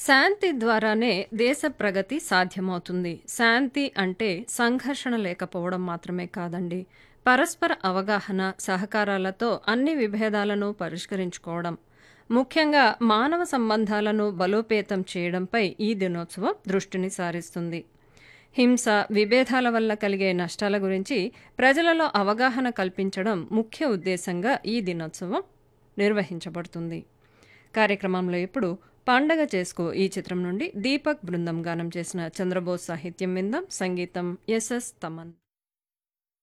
శాంతి ద్వారానే దేశ ప్రగతి సాధ్యమవుతుంది శాంతి అంటే సంఘర్షణ లేకపోవడం మాత్రమే కాదండి పరస్పర అవగాహన సహకారాలతో అన్ని విభేదాలను పరిష్కరించుకోవడం ముఖ్యంగా మానవ సంబంధాలను బలోపేతం చేయడంపై ఈ దినోత్సవం దృష్టిని సారిస్తుంది హింస విభేదాల వల్ల కలిగే నష్టాల గురించి ప్రజలలో అవగాహన కల్పించడం ముఖ్య ఉద్దేశంగా ఈ దినోత్సవం నిర్వహించబడుతుంది కార్యక్రమంలో ఇప్పుడు పండగ చేసుకో ఈ చిత్రం నుండి దీపక్ బృందం గానం చేసిన చంద్రబోస్ సాహిత్యం విందాం సంగీతం ఎస్ఎస్ తమన్